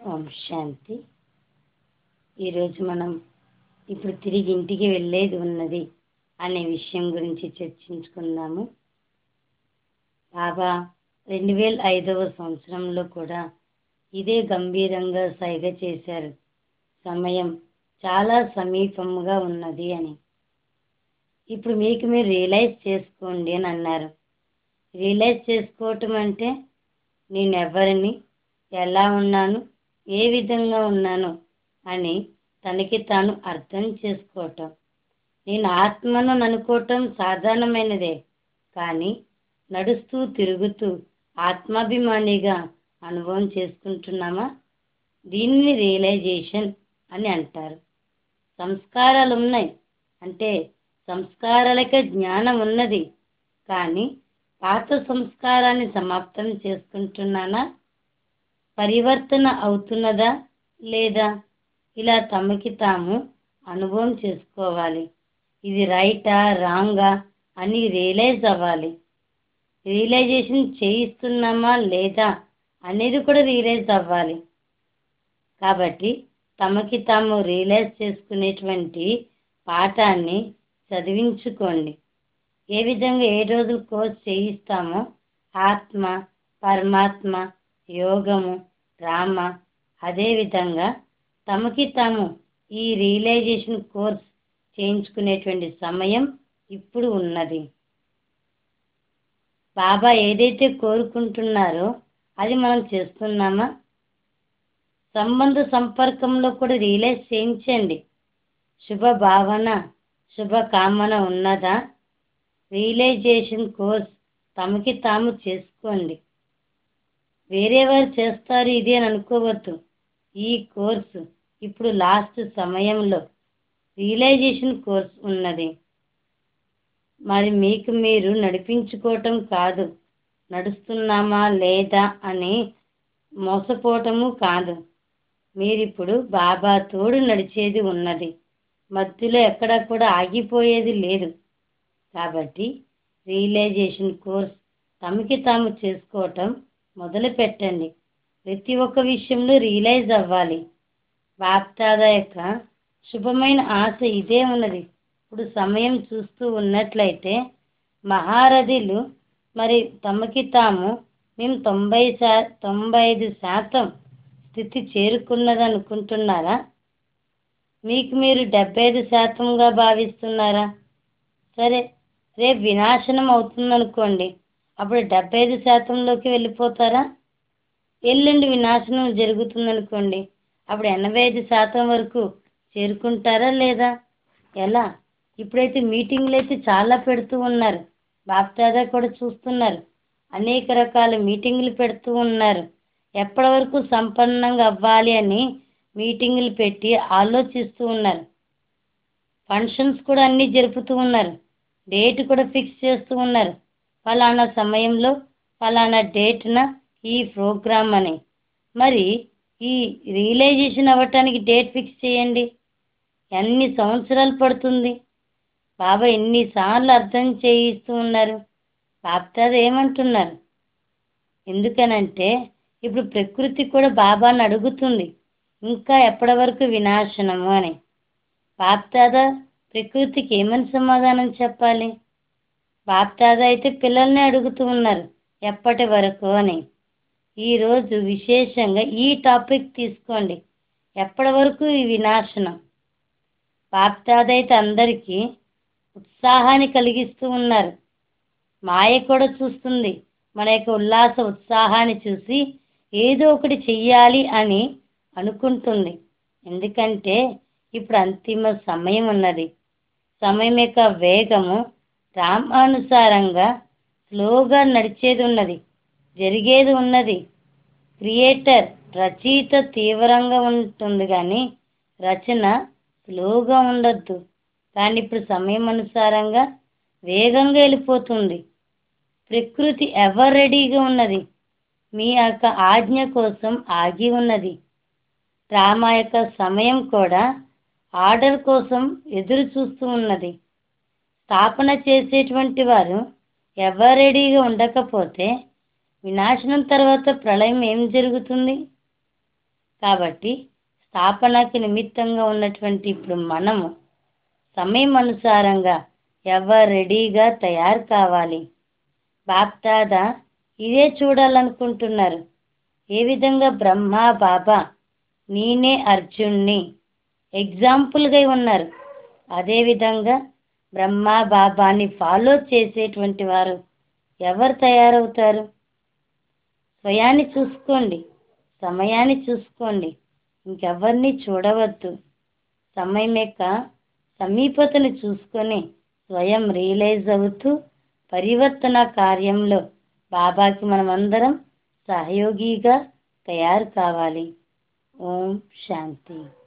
ఓం శాంతి ఈరోజు మనం ఇప్పుడు తిరిగి ఇంటికి వెళ్ళేది ఉన్నది అనే విషయం గురించి చర్చించుకుందాము బాబా రెండు వేల ఐదవ సంవత్సరంలో కూడా ఇదే గంభీరంగా సైగ చేశారు సమయం చాలా సమీపంగా ఉన్నది అని ఇప్పుడు మీకు మీరు రియలైజ్ చేసుకోండి అని అన్నారు రియలైజ్ చేసుకోవటం అంటే నేను ఎవరిని ఎలా ఉన్నాను ఏ విధంగా ఉన్నాను అని తనకి తాను అర్థం చేసుకోవటం నేను ఆత్మను అనుకోవటం సాధారణమైనదే కానీ నడుస్తూ తిరుగుతూ ఆత్మాభిమానిగా అనుభవం చేసుకుంటున్నామా దీన్ని రియలైజేషన్ అని అంటారు సంస్కారాలు ఉన్నాయి అంటే సంస్కారాలకే జ్ఞానం ఉన్నది కానీ పాత సంస్కారాన్ని సమాప్తం చేసుకుంటున్నానా పరివర్తన అవుతున్నదా లేదా ఇలా తమకి తాము అనుభవం చేసుకోవాలి ఇది రైటా రాంగా అని రియలైజ్ అవ్వాలి రియలైజేషన్ చేయిస్తున్నామా లేదా అనేది కూడా రియలైజ్ అవ్వాలి కాబట్టి తమకి తాము రియలైజ్ చేసుకునేటువంటి పాఠాన్ని చదివించుకోండి ఏ విధంగా ఏ రోజు కోర్స్ చేయిస్తామో ఆత్మ పరమాత్మ యోగము రామ అదేవిధంగా తమకి తాము ఈ రియలైజేషన్ కోర్స్ చేయించుకునేటువంటి సమయం ఇప్పుడు ఉన్నది బాబా ఏదైతే కోరుకుంటున్నారో అది మనం చేస్తున్నామా సంబంధ సంపర్కంలో కూడా రియలైజ్ చేయించండి శుభ భావన శుభ కామన ఉన్నదా రియలైజేషన్ కోర్స్ తమకి తాము చేసుకోండి వేరే వారు చేస్తారు ఇది అని అనుకోవద్దు ఈ కోర్సు ఇప్పుడు లాస్ట్ సమయంలో రియలైజేషన్ కోర్స్ ఉన్నది మరి మీకు మీరు నడిపించుకోవటం కాదు నడుస్తున్నామా లేదా అని మోసపోవటము కాదు మీరిప్పుడు బాబా తోడు నడిచేది ఉన్నది మధ్యలో ఎక్కడ కూడా ఆగిపోయేది లేదు కాబట్టి రియలైజేషన్ కోర్స్ తమకి తాము చేసుకోవటం మొదలు పెట్టండి ప్రతి ఒక్క విషయంలో రియలైజ్ అవ్వాలి బాప్తాద యొక్క శుభమైన ఆశ ఇదే ఉన్నది ఇప్పుడు సమయం చూస్తూ ఉన్నట్లయితే మహారథులు మరి తమకి తాము మేము తొంభై శా తొంభై ఐదు శాతం స్థితి చేరుకున్నది అనుకుంటున్నారా మీకు మీరు డెబ్బై ఐదు శాతంగా భావిస్తున్నారా సరే రేపు వినాశనం అవుతుందనుకోండి అప్పుడు డెబ్బై ఐదు శాతంలోకి వెళ్ళిపోతారా ఎల్లుండి వినాశనం జరుగుతుందనుకోండి అప్పుడు ఎనభై ఐదు శాతం వరకు చేరుకుంటారా లేదా ఎలా ఇప్పుడైతే మీటింగ్లు అయితే చాలా పెడుతూ ఉన్నారు బాప్దాదా కూడా చూస్తున్నారు అనేక రకాల మీటింగ్లు పెడుతూ ఉన్నారు ఎప్పటి వరకు సంపన్నంగా అవ్వాలి అని మీటింగులు పెట్టి ఆలోచిస్తూ ఉన్నారు ఫంక్షన్స్ కూడా అన్నీ జరుపుతూ ఉన్నారు డేట్ కూడా ఫిక్స్ చేస్తూ ఉన్నారు ఫలానా సమయంలో ఫలానా డేట్న ఈ ప్రోగ్రామ్ అని మరి ఈ రియలైజేషన్ అవ్వటానికి డేట్ ఫిక్స్ చేయండి ఎన్ని సంవత్సరాలు పడుతుంది బాబా ఎన్నిసార్లు అర్థం చేయిస్తూ ఉన్నారు బాప్తాద ఏమంటున్నారు ఎందుకనంటే ఇప్పుడు ప్రకృతి కూడా బాబాని అడుగుతుంది ఇంకా ఎప్పటి వరకు వినాశనము అని బాప్తాద ప్రకృతికి ఏమని సమాధానం చెప్పాలి బాప్తాద అయితే పిల్లల్ని అడుగుతూ ఉన్నారు ఎప్పటి వరకు అని ఈరోజు విశేషంగా ఈ టాపిక్ తీసుకోండి ఎప్పటి వరకు ఈ వినాశనం బాప్తాద అయితే అందరికీ ఉత్సాహాన్ని కలిగిస్తూ ఉన్నారు మాయ కూడా చూస్తుంది మన యొక్క ఉల్లాస ఉత్సాహాన్ని చూసి ఏదో ఒకటి చెయ్యాలి అని అనుకుంటుంది ఎందుకంటే ఇప్పుడు అంతిమ సమయం ఉన్నది సమయం యొక్క వేగము రామానుసారంగా స్లోగా నడిచేది ఉన్నది జరిగేది ఉన్నది క్రియేటర్ రచయిత తీవ్రంగా ఉంటుంది కానీ రచన స్లోగా ఉండొద్దు కానీ ఇప్పుడు సమయం అనుసారంగా వేగంగా వెళ్ళిపోతుంది ప్రకృతి ఎవర్ రెడీగా ఉన్నది మీ యొక్క ఆజ్ఞ కోసం ఆగి ఉన్నది డ్రామా యొక్క సమయం కూడా ఆర్డర్ కోసం ఎదురు చూస్తూ ఉన్నది స్థాపన చేసేటువంటి వారు ఎవరు రెడీగా ఉండకపోతే వినాశనం తర్వాత ప్రళయం ఏం జరుగుతుంది కాబట్టి స్థాపనకు నిమిత్తంగా ఉన్నటువంటి ఇప్పుడు మనము సమయం అనుసారంగా ఎవరు రెడీగా తయారు కావాలి బాప్దాదా ఇదే చూడాలనుకుంటున్నారు ఏ విధంగా బ్రహ్మ బాబా నేనే అర్జున్ని ఎగ్జాంపుల్గా ఉన్నారు అదేవిధంగా బ్రహ్మ బాబాని ఫాలో చేసేటువంటి వారు ఎవరు తయారవుతారు స్వయాన్ని చూసుకోండి సమయాన్ని చూసుకోండి ఇంకెవరిని చూడవద్దు సమయం యొక్క సమీపతను చూసుకొని స్వయం రియలైజ్ అవుతూ పరివర్తన కార్యంలో బాబాకి మనమందరం సహయోగిగా తయారు కావాలి ఓం శాంతి